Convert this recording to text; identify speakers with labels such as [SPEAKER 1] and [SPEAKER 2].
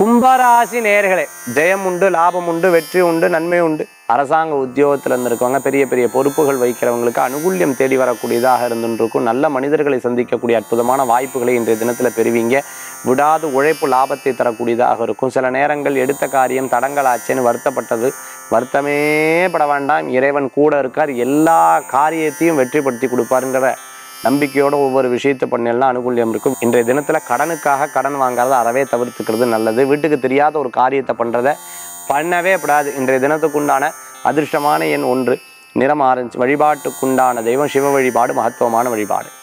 [SPEAKER 1] கும்பராசி நேர்களே ஜெயம் உண்டு லாபம் உண்டு வெற்றி உண்டு நன்மை உண்டு அரசாங்க உத்தியோகத்தில் இருந்திருக்கவங்க பெரிய பெரிய பொறுப்புகள் வைக்கிறவங்களுக்கு அனுகூல்யம் தேடி வரக்கூடியதாக இருந்துருக்கும் நல்ல மனிதர்களை சந்திக்கக்கூடிய அற்புதமான வாய்ப்புகளை இன்றைய தினத்தில் பெறுவீங்க விடாது உழைப்பு லாபத்தை தரக்கூடியதாக இருக்கும் சில நேரங்கள் எடுத்த காரியம் தடங்களாச்சேன்னு வருத்தப்பட்டது வருத்தமே பட வேண்டாம் இறைவன் கூட இருக்கார் எல்லா காரியத்தையும் வெற்றிப்படுத்தி கொடுப்பாருங்கிற நம்பிக்கையோட ஒவ்வொரு விஷயத்தை பண்ணலாம் அனுகூல்யம் இருக்கும் இன்றைய தினத்தில் கடனுக்காக கடன் வாங்குறத அறவே தவிர்த்துக்கிறது நல்லது வீட்டுக்கு தெரியாத ஒரு காரியத்தை பண்ணுறத பண்ணவே கூடாது இன்றைய தினத்துக்குண்டான அதிர்ஷ்டமான எண் ஒன்று நிறம் ஆரஞ்சு வழிபாட்டுக்குண்டான தெய்வம் சிவ வழிபாடு மகத்துவமான வழிபாடு